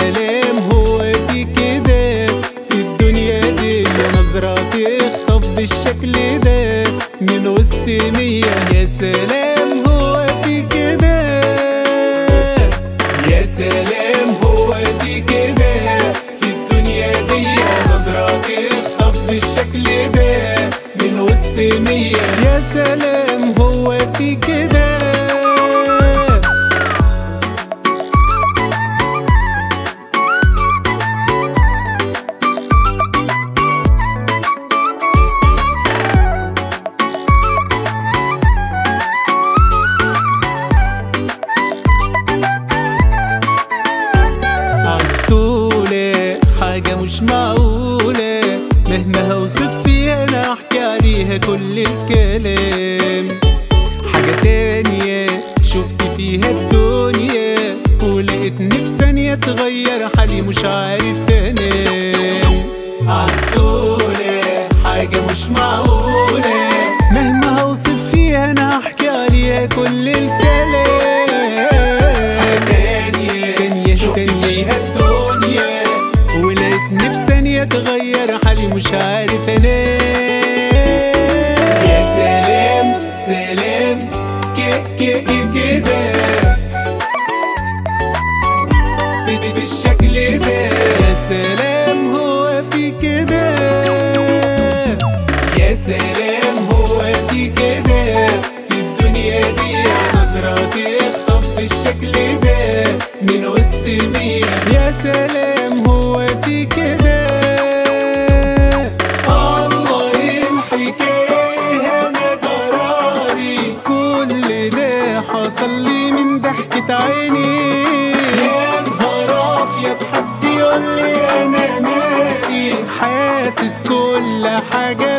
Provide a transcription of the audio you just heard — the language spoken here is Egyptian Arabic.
سلام هو في كده في الدنيا دي نظرة تخطف بالشكل ده من وسط مية يا سلام هو في كده يا سلام هو في كده في الدنيا دي نظرة تخطف بالشكل ده من وسط مية يا سلام هو في كده عالسولة حاجة مش معقولة مهما هوصف فيها أنا أحكي عليها كل الكلام حاجة تانية شفت فيها الدنيا ولقيتني في ثانية اتغير حالي مش عارف انام عالسولة حاجة مش معقولة مهما هوصف فيها أنا أحكي عليها كل الكلام حاجة تانية تانية شفت فيها الدنيا ولقيتني في ثانية اتغير حالي مش عارف انام يا سلام سلام كي كي كي كده بال- بالشكل ده يا سلام هو في كده يا سلام هو في كده في الدنيا دي نظرة تخطف بالشكل ده من وسط مية يا سلام هو في كده الله الحكاية أنا قراري كل ده حصل لي من ضحكة عيني يا نهار أبيض حد يقول لي أنا مالي حاسس كل حاجة